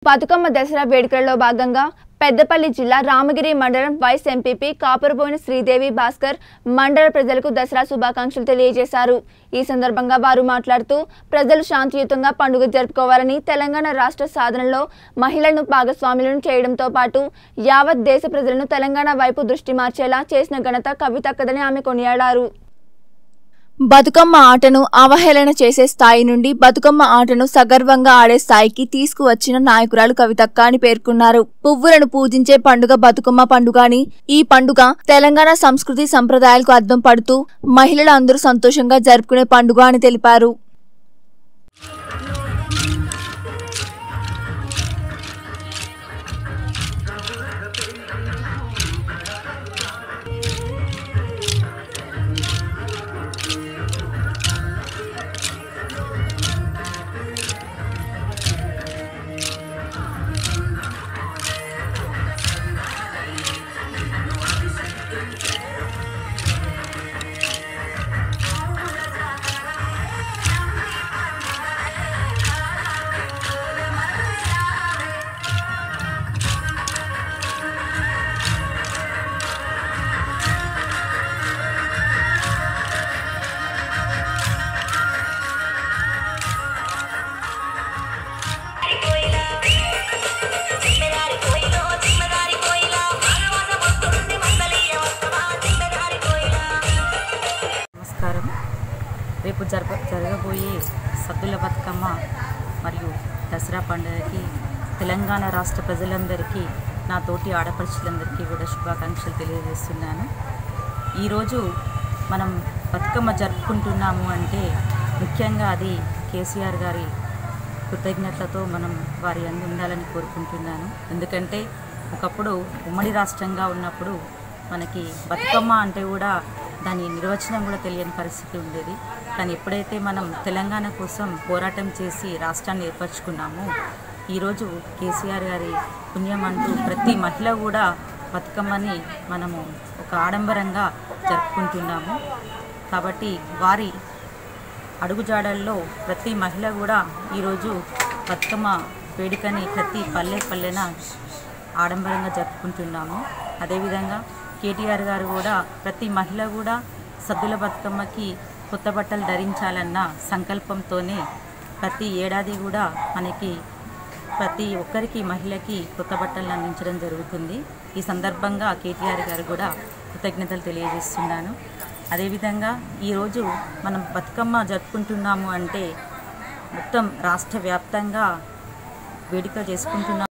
బతుకమ్మ దసరా వేడుకలలో భాగంగా పెద్దపల్లి జిల్లా రామగిరి మండలం వైస్ ఎంపీపీ కాపురబోయిన శ్రీదేవి భాస్కర్ మండల ప్రజలకు దసరా శుభాకాంక్షలు తెలియజేశారు ఈ సందర్భంగా వారు మాట్లాడుతూ ప్రజలు శాంతియుతంగా పండుగ జరుపుకోవాలని తెలంగాణ రాష్ట్ర సాధనలో మహిళలను భాగస్వాములను చేయడంతో పాటు యావత్ దేశ ప్రజలను తెలంగాణ వైపు దృష్టి మార్చేలా చేసిన ఘనత కవితక్కదని ఆమె కొనియాడారు బతుకమ్మ ఆటను అవహేళన చేసే స్థాయి నుండి బతుకమ్మ ఆటను సగర్వంగా ఆడే స్థాయికి తీసుకువచ్చిన నాయకురాలు కవితక్క అని పేర్కొన్నారు పువ్వులను పూజించే పండుగ బతుకమ్మ పండుగ అని ఈ పండుగ తెలంగాణ సంస్కృతి సంప్రదాయాలకు అద్దం పడుతూ మహిళలు అందరూ సంతోషంగా జరుపుకునే పండుగ అని తెలిపారు జిమ్మెదారి కోయిలో జిమ్మెదారి కోయిలా ఆడవాస వస్తుంది మందలియ వస్తవా జిమ్మెదారి కోయిలా నమస్కారం రేపు జరగ జరగబోయే సద్దుల బతుకమ్మ మరియు దసరా పండుగకి తెలంగాణ రాష్ట్ర ప్రజలందరికీ నా తోటి ఆడపడుచులందరికీ కూడా శుభాకాంక్షలు తెలియజేస్తున్నాను ఈరోజు మనం బతుకమ్మ జరుపుకుంటున్నాము అంటే ముఖ్యంగా అది కేసీఆర్ గారి కృతజ్ఞతతో మనం వారి అందు ఉండాలని కోరుకుంటున్నాను ఎందుకంటే ఒకప్పుడు ఉమ్మడి రాష్ట్రంగా ఉన్నప్పుడు మనకి బతుకమ్మ అంటే కూడా దాని నిర్వచనం కూడా తెలియని పరిస్థితి ఉండేది కానీ ఎప్పుడైతే మనం తెలంగాణ కోసం పోరాటం చేసి రాష్ట్రాన్ని ఏర్పరచుకున్నామో ఈరోజు కేసీఆర్ గారి పుణ్యం అంటూ ప్రతి మహిళ కూడా బతుకమ్మని మనము ఒక ఆడంబరంగా జరుపుకుంటున్నాము కాబట్టి వారి అడుగుజాడల్లో ప్రతి మహిళ కూడా ఈరోజు బతుకమ్మ వేడుకని ప్రతి పల్లె పల్లెన ఆడంబరంగా జరుపుకుంటున్నాము అదేవిధంగా కేటీఆర్ గారు కూడా ప్రతి మహిళ కూడా సద్దుల బతుకమ్మకి కొత్త బట్టలు ధరించాలన్న సంకల్పంతోనే ప్రతి ఏడాది కూడా మనకి ప్రతి ఒక్కరికి మహిళకి కొత్త బట్టలను అందించడం జరుగుతుంది ఈ సందర్భంగా కేటీఆర్ గారు కూడా కృతజ్ఞతలు తెలియజేస్తున్నాను అదేవిధంగా ఈరోజు మనం బతుకమ్మ జరుపుకుంటున్నాము అంటే మొత్తం రాష్ట్ర వ్యాప్తంగా వేడుక చేసుకుంటున్నాము